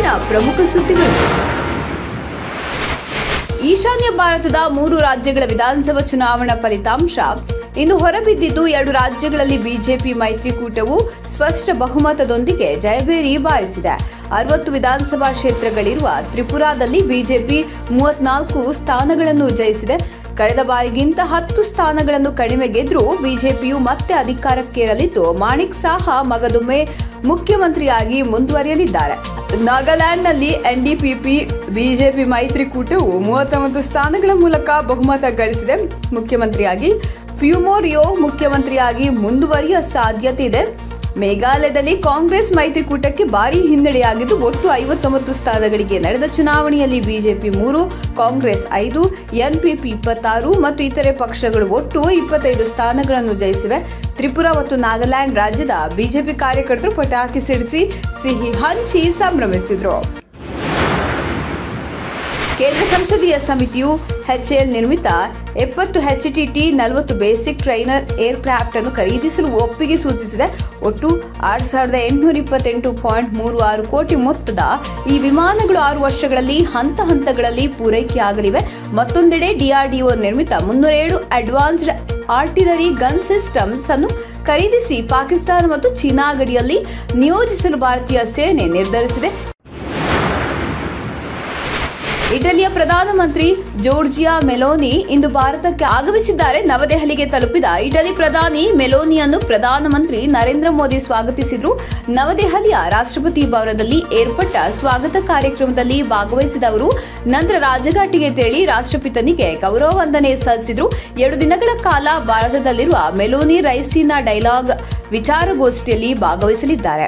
ಇವತ್ತಿನ ಪ್ರಮುಖ ಸುದ್ದಿಗಳು ಈಶಾನ್ಯ ಭಾರತದ ಮೂರು ರಾಜ್ಯಗಳ ವಿಧಾನಸಭಾ ಚುನಾವಣಾ ಫಲಿತಾಂಶ ಇಂದು ಹೊರಬಿದ್ದಿದ್ದು ಎರಡು ರಾಜ್ಯಗಳಲ್ಲಿ ಬಿಜೆಪಿ ಮೈತ್ರಿಕೂಟವು ಸ್ಪಷ್ಟ ಬಹುಮತದೊಂದಿಗೆ ಜಯಬೇರಿ ಬಾರಿಸಿದೆ ಅರವತ್ತು ವಿಧಾನಸಭಾ ಕ್ಷೇತ್ರಗಳಿರುವ ತ್ರಿಪುರಾದಲ್ಲಿ ಬಿಜೆಪಿ ಮೂವತ್ನಾಲ್ಕು ಸ್ಥಾನಗಳನ್ನು ಜಯಿಸಿದೆ ಕಳೆದ ಬಾರಿಗಿಂತ ಹತ್ತು ಸ್ಥಾನಗಳನ್ನು ಕಡಿಮೆ ಗೆದ್ರೂ ಬಿಜೆಪಿಯು ಮತ್ತೆ ಅಧಿಕಾರಕ್ಕೇರಲಿದ್ದು ಮಾಣಿಕ್ ಸಾಹಾ ಮಗದೊಮ್ಮೆ ಮುಖ್ಯಮಂತ್ರಿಯಾಗಿ ಮುಂದುವರಿಯಲಿದ್ದಾರೆ ನಾಗಾಲ್ಯಾಂಡ್ನಲ್ಲಿ ಎನ್ಡಿಪಿಪಿ ಬಿಜೆಪಿ ಮೈತ್ರಿಕೂಟವು ಮೂವತ್ತೊಂಬತ್ತು ಸ್ಥಾನಗಳ ಮೂಲಕ ಬಹುಮತ ಗಳಿಸಿದೆ ಮುಖ್ಯಮಂತ್ರಿಯಾಗಿ ಫ್ಯೂಮೋರಿಯೋ ಮುಖ್ಯಮಂತ್ರಿಯಾಗಿ ಮುಂದುವರಿಯುವ ಸಾಧ್ಯತೆ ಇದೆ ಮೇಘಾಲಯದಲ್ಲಿ ಕಾಂಗ್ರೆಸ್ ಮೈತ್ರಿಕೂಟಕ್ಕೆ ಭಾರೀ ಹಿನ್ನಡೆಯಾಗಿದ್ದು ಒಟ್ಟು ಐವತ್ತೊಂಬತ್ತು ಸ್ಥಾನಗಳಿಗೆ ನಡೆದ ಚುನಾವಣೆಯಲ್ಲಿ ಬಿಜೆಪಿ ಮೂರು ಕಾಂಗ್ರೆಸ್ ಐದು ಎನ್ಪಿಪಿ ಇಪ್ಪತ್ತಾರು ಮತ್ತು ಇತರೆ ಪಕ್ಷಗಳು ಒಟ್ಟು ಇಪ್ಪತ್ತೈದು ಸ್ಥಾನಗಳನ್ನು ಜಯಿಸಿವೆ ತ್ರಿಪುರಾ ಮತ್ತು ನಾಗಾಲ್ಯಾಂಡ್ ರಾಜ್ಯದ ಬಿಜೆಪಿ ಕಾರ್ಯಕರ್ತರು ಪಟಾಕಿ ಸಿಡಿಸಿ ಸಿಹಿ ಹಂಚಿ ಸಂಭ್ರಮಿಸಿದರು ಕೇಂದ್ರ ಸಂಸದೀಯ ಸಮಿತಿಯು ಎಚ್ಎಎಲ್ ನಿರ್ಮಿತ ಎಪ್ಪತ್ತು ಎಚ್ಟಿಟಿ ನಲವತ್ತು ಬೇಸಿಕ್ ಟ್ರೈನರ್ ಏರ್ಕ್ರಾಫ್ಟ್ ಅನ್ನು ಖರೀದಿಸಲು ಒಪ್ಪಿಗೆ ಸೂಚಿಸಿದೆ ಒಟ್ಟು ಆರು ಸಾವಿರದ ಎಂಟುನೂರ ಇಪ್ಪತ್ತೆಂಟು ಪಾಯಿಂಟ್ ಮೂರು ಆರು ಕೋಟಿ ಮೊತ್ತದ ಈ ವಿಮಾನಗಳು ಆರು ವರ್ಷಗಳಲ್ಲಿ ಹಂತ ಹಂತಗಳಲ್ಲಿ ಪೂರೈಕೆಯಾಗಲಿವೆ ಮತ್ತೊಂದೆಡೆ ಡಿಆರ್ಡಿಒ ನಿರ್ಮಿತ ಮುನ್ನೂರ ಏಳು ಅಡ್ವಾನ್ಸ್ಡ್ ಆರ್ಟಿಲರಿ ಗನ್ ಸಿಸ್ಟಮ್ಸ್ ಅನ್ನು ಖರೀದಿಸಿ ಪಾಕಿಸ್ತಾನ ಮತ್ತು ಚೀನಾ ಗಡಿಯಲ್ಲಿ ನಿಯೋಜಿಸಲು ಭಾರತೀಯ ಸೇನೆ ನಿರ್ಧರಿಸಿದೆ ಇಟಲಿಯ ಪ್ರಧಾನಮಂತ್ರಿ ಜೋರ್ಜಿಯಾ ಮೆಲೋನಿ ಇಂದು ಭಾರತಕ್ಕೆ ಆಗಮಿಸಿದ್ದಾರೆ ನವದೆಹಲಿಗೆ ತಲುಪಿದ ಇಟಲಿ ಪ್ರಧಾನಿ ಮೆಲೋನಿಯನ್ನು ಪ್ರಧಾನಮಂತ್ರಿ ನರೇಂದ್ರ ಮೋದಿ ಸ್ವಾಗತಿಸಿದ್ರು ನವದೆಹಲಿಯ ರಾಷ್ಟ್ರಪತಿ ಭವನದಲ್ಲಿ ಏರ್ಪಟ್ಟ ಸ್ವಾಗತ ಕಾರ್ಯಕ್ರಮದಲ್ಲಿ ಭಾಗವಹಿಸಿದ ಅವರು ನಂತರ ರಾಜಘಾಟಿಗೆ ತೆರಳಿ ರಾಷ್ಟ್ರಪಿತನಿಗೆ ಗೌರವ ವಂದನೆ ಸಲ್ಲಿಸಿದ್ರು ಎರಡು ದಿನಗಳ ಕಾಲ ಭಾರತದಲ್ಲಿರುವ ಮೆಲೋನಿ ರೈಸಿನಾ ಡೈಲಾಗ್ ವಿಚಾರಗೋಷ್ಠಿಯಲ್ಲಿ ಭಾಗವಹಿಸಲಿದ್ದಾರೆ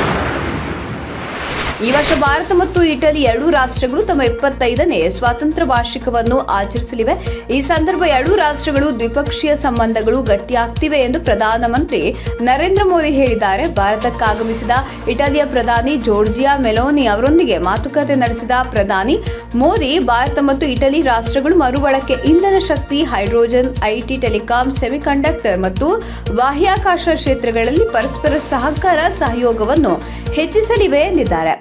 ಈ ವರ್ಷ ಭಾರತ ಮತ್ತು ಇಟಲಿ ಎರಡೂ ರಾಷ್ಟ್ರಗಳು ತಮ್ಮ ಇಪ್ಪತ್ತೈದನೇ ಸ್ವಾತಂತ್ರ್ಯ ವಾರ್ಷಿಕವನ್ನು ಆಚರಿಸಲಿವೆ ಈ ಸಂದರ್ಭ ಎರಡೂ ರಾಷ್ಟ್ರಗಳು ದ್ವಿಪಕ್ಷೀಯ ಸಂಬಂಧಗಳು ಗಟ್ಟಿಯಾಗ್ತಿವೆ ಎಂದು ಪ್ರಧಾನಮಂತ್ರಿ ನರೇಂದ್ರ ಮೋದಿ ಹೇಳಿದ್ದಾರೆ ಭಾರತಕ್ಕಾಗಮಿಸಿದ ಇಟಲಿಯ ಪ್ರಧಾನಿ ಜೋರ್ಜಿಯಾ ಮೆಲೋನಿ ಅವರೊಂದಿಗೆ ಮಾತುಕತೆ ನಡೆಸಿದ ಪ್ರಧಾನಿ ಮೋದಿ ಭಾರತ ಮತ್ತು ಇಟಲಿ ರಾಷ್ಟ್ರಗಳು ಮರುಬಳಕೆ ಇಂಧನ ಶಕ್ತಿ ಹೈಡ್ರೋಜನ್ ಐಟಿ ಟೆಲಿಕಾಂ ಸೆಮಿಕಂಡಕ್ಟರ್ ಮತ್ತು ಬಾಹ್ಯಾಕಾಶ ಕ್ಷೇತ್ರಗಳಲ್ಲಿ ಪರಸ್ಪರ ಸಹಕಾರ ಸಹಯೋಗವನ್ನು ಹೆಚ್ಚಿಸಲಿವೆ ಎಂದಿದ್ದಾರೆ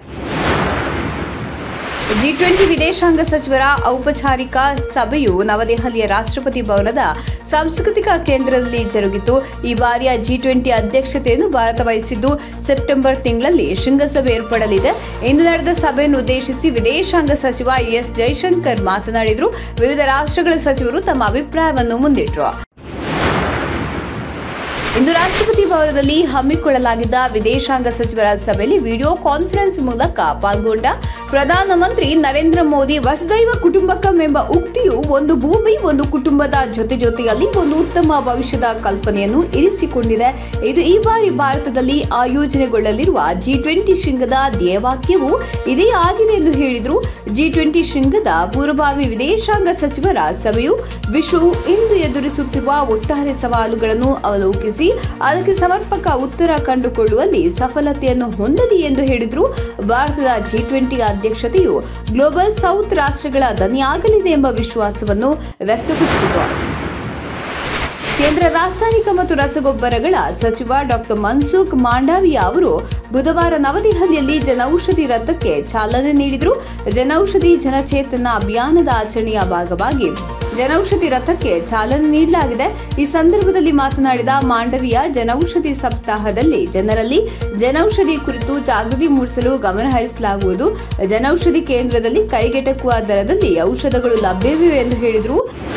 ಜಿ ಟ್ವೆಂಟಿ ವಿದೇಶಾಂಗ ಸಚಿವರ ಔಪಚಾರಿಕ ಸಭೆಯು ನವದೆಹಲಿಯ ರಾಷ್ಟ್ರಪತಿ ಭವನದ ಸಾಂಸ್ಕೃತಿಕ ಕೇಂದ್ರದಲ್ಲಿ ಜರುಗಿತು ಈ ಬಾರಿಯ ಜಿ ಟ್ವೆಂಟಿ ಅಧ್ಯಕ್ಷತೆಯನ್ನು ಭಾರತ ವಹಿಸಿದ್ದು ಸೆಪ್ಟೆಂಬರ್ ತಿಂಗಳಲ್ಲಿ ಶೃಂಗಸಭೆ ಏರ್ಪಡಲಿದೆ ಇಂದು ನಡೆದ ಸಭೆಯನ್ನು ಉದ್ದೇಶಿಸಿ ವಿದೇಶಾಂಗ ಸಚಿವ ಎಸ್ ಜೈಶಂಕರ್ ಮಾತನಾಡಿದರು ವಿವಿಧ ರಾಷ್ಟ್ರಗಳ ಸಚಿವರು ತಮ್ಮ ಅಭಿಪ್ರಾಯವನ್ನು ಮುಂದಿಟ್ಟರು ಇಂದು ರಾಷ್ಟ್ರಪತಿ ಭವನದಲ್ಲಿ ಹಮ್ಮಿಕೊಳ್ಳಲಾಗಿದ್ದ ವಿದೇಶಾಂಗ ಸಚಿವರ ಸಭೆಯಲ್ಲಿ ವಿಡಿಯೋ ಕಾನ್ಫರೆನ್ಸ್ ಮೂಲಕ ಪಾಲ್ಗೊಂಡ ಪ್ರಧಾನಮಂತ್ರಿ ನರೇಂದ್ರ ಮೋದಿ ವಸುದೈವ ಕುಟುಂಬಕಂ ಎಂಬ ಉಕ್ತಿಯು ಒಂದು ಭೂಮಿ ಒಂದು ಕುಟುಂಬದ ಜೊತೆ ಜೊತೆಯಲ್ಲಿ ಒಂದು ಉತ್ತಮ ಭವಿಷ್ಯದ ಕಲ್ಪನೆಯನ್ನು ಇರಿಸಿಕೊಂಡಿದೆ ಇದು ಈ ಬಾರಿ ಭಾರತದಲ್ಲಿ ಆಯೋಜನೆಗೊಳ್ಳಲಿರುವ ಜಿ ಟ್ವೆಂಟಿ ಶೃಂಗದ ಧ್ಯೇಯವಾಕ್ಯವು ಇದೇ ಆಗಿದೆ ಎಂದು ಹೇಳಿದರು ಜಿ ಟ್ವೆಂಟಿ ಶೃಂಗದ ಪೂರ್ವಭಾವಿ ವಿದೇಶಾಂಗ ಸಚಿವರ ಸಭೆಯು ವಿಶ್ವವು ಇಂದು ಎದುರಿಸುತ್ತಿರುವ ಒಟ್ಟಾರೆ ಸವಾಲುಗಳನ್ನು ಅವಲೋಕಿಸಿ ಅದಕ್ಕೆ ಸಮರ್ಪಕ ಉತ್ತರ ಕಂಡುಕೊಳ್ಳುವಲ್ಲಿ ಸಫಲತೆಯನ್ನು ಹೊಂದಲಿ ಎಂದು ಹೇಳಿದರು ಭಾರತದ ಜಿ ಟ್ವೆಂಟಿ ಅಧ್ಯಕ್ಷತೆಯು ಗ್ಲೋಬಲ್ ಸೌತ್ ರಾಷ್ಟ್ರಗಳ ದನಿಯಾಗಲಿದೆ ಎಂಬ ವಿಶ್ವಾಸವನ್ನು ವ್ಯಕ್ತಪಡಿಸಿದರು ಕೇಂದ್ರ ರಾಸಾಯನಿಕ ಮತ್ತು ರಸಗೊಬ್ಬರಗಳ ಸಚಿವ ಡಾಕ್ಟರ್ ಮನ್ಸುಖ್ ಮಾಂಡವಿಯಾ ಅವರು ಬುಧವಾರ ನವದೆಹಲಿಯಲ್ಲಿ ಜನೌಷಧಿ ರಥಕ್ಕೆ ಚಾಲನೆ ನೀಡಿದರು ಜನೌಷಧಿ ಜನಚೇತನ ಅಭಿಯಾನದ ಆಚರಣೆಯ ಭಾಗವಾಗಿ ಜನೌಷಧಿ ರಥಕ್ಕೆ ಚಾಲನೆ ನೀಡಲಾಗಿದೆ ಈ ಸಂದರ್ಭದಲ್ಲಿ ಮಾತನಾಡಿದ ಮಾಂಡವಿಯ ಜನೌಷಧಿ ಸಪ್ತಾಹದಲ್ಲಿ ಜನರಲ್ಲಿ ಜನೌಷಧಿ ಕುರಿತು ಜಾಗೃತಿ ಮೂಡಿಸಲು ಗಮನ ಹರಿಸಲಾಗುವುದು ಜನೌಷಧಿ ಕೇಂದ್ರದಲ್ಲಿ ಕೈಗೆಟಕುವ ದರದಲ್ಲಿ ಔಷಧಗಳು ಲಭ್ಯವಿವೆ ಎಂದು ಹೇಳಿದರು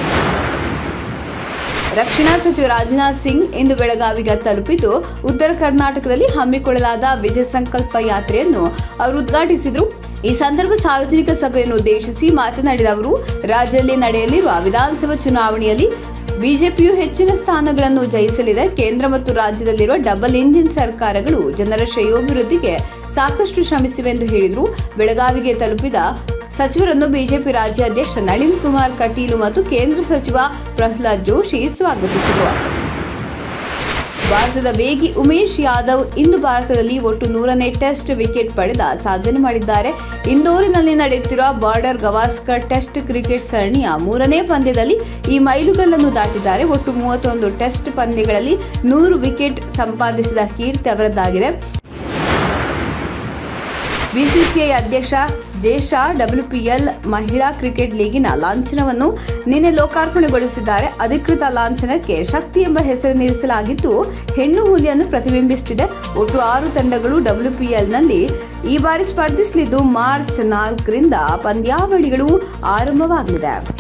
ರಕ್ಷಣಾ ಸಚಿವ ರಾಜನಾಥ್ ಸಿಂಗ್ ಇಂದು ಬೆಳಗಾವಿಗೆ ತಲುಪಿದ್ದು ಉತ್ತರ ಕರ್ನಾಟಕದಲ್ಲಿ ಹಮ್ಮಿಕೊಳ್ಳಲಾದ ವಿಜಯ ಸಂಕಲ್ಪ ಯಾತ್ರೆಯನ್ನು ಅವರು ಉದ್ಘಾಟಿಸಿದರು ಈ ಸಂದರ್ಭ ಸಾರ್ವಜನಿಕ ಸಭೆಯನ್ನು ಉದ್ದೇಶಿಸಿ ಮಾತನಾಡಿದ ಅವರು ರಾಜ್ಯದಲ್ಲಿ ನಡೆಯಲಿರುವ ವಿಧಾನಸಭಾ ಚುನಾವಣೆಯಲ್ಲಿ ಬಿಜೆಪಿಯು ಹೆಚ್ಚಿನ ಸ್ಥಾನಗಳನ್ನು ಜಯಿಸಲಿದೆ ಕೇಂದ್ರ ಮತ್ತು ರಾಜ್ಯದಲ್ಲಿರುವ ಡಬಲ್ ಇಂಜಿನ್ ಸರ್ಕಾರಗಳು ಜನರ ಶ್ರೇಯೋಭಿವೃದ್ಧಿಗೆ ಸಾಕಷ್ಟು ಶ್ರಮಿಸಿವೆ ಎಂದು ಹೇಳಿದರು ಬೆಳಗಾವಿಗೆ ತಲುಪಿದ ಸಚಿವರನ್ನು ಬಿಜೆಪಿ ರಾಜ್ಯಾಧ್ಯಕ್ಷ ನಳಿನ್ ಕುಮಾರ್ ಕಟೀಲು ಮತ್ತು ಕೇಂದ್ರ ಸಚಿವ ಪ್ರಹ್ಲಾದ್ ಜೋಶಿ ಸ್ವಾಗತಿಸಿದರು ಭಾರತದ ವೇಗಿ ಉಮೇಶ್ ಯಾದವ್ ಇಂದು ಭಾರತದಲ್ಲಿ ಒಟ್ಟು ನೂರನೇ ಟೆಸ್ಟ್ ವಿಕೆಟ್ ಪಡೆದ ಸಾಧನೆ ಮಾಡಿದ್ದಾರೆ ಇಂದೋರಿನಲ್ಲಿ ನಡೆಯುತ್ತಿರುವ ಬಾರ್ಡರ್ ಗವಾಸ್ಕರ್ ಟೆಸ್ಟ್ ಕ್ರಿಕೆಟ್ ಸರಣಿಯ ಮೂರನೇ ಪಂದ್ಯದಲ್ಲಿ ಈ ಮೈಲುಗಲ್ಲನ್ನು ದಾಟಿದ್ದಾರೆ ಒಟ್ಟು ಮೂವತ್ತೊಂದು ಟೆಸ್ಟ್ ಪಂದ್ಯಗಳಲ್ಲಿ ನೂರು ವಿಕೆಟ್ ಸಂಪಾದಿಸಿದ ಕೀರ್ತಿ ಅವರದ್ದಾಗಿದೆ ಬಿಸಿಸಿಐ ಅಧ್ಯಕ್ಷ ಜೇಶಾ ಡಬ್ಲ್ಯೂಪಿಎಲ್ ಮಹಿಳಾ ಕ್ರಿಕೆಟ್ ಲೀಗಿನ ಲಾಂಛನವನ್ನು ನಿನ್ನೆ ಲೋಕಾರ್ಪಣೆಗೊಳಿಸಿದ್ದಾರೆ ಅಧಿಕೃತ ಲಾಂಛನಕ್ಕೆ ಶಕ್ತಿ ಎಂಬ ಹೆಸರಿನಿರಿಸಲಾಗಿದ್ದು ಹೆಣ್ಣು ಹುಲಿಯನ್ನು ಪ್ರತಿಬಿಂಬಿಸುತ್ತಿದೆ ಒಟ್ಟು ಆರು ತಂಡಗಳು ಡಬ್ಲ್ಯೂಪಿಎಲ್ನಲ್ಲಿ ಈ ಬಾರಿ ಸ್ಪರ್ಧಿಸಲಿದ್ದು ಮಾರ್ಚ್ ನಾಲ್ಕರಿಂದ ಪಂದ್ಯಾವಳಿಗಳು ಆರಂಭವಾಗಲಿದೆ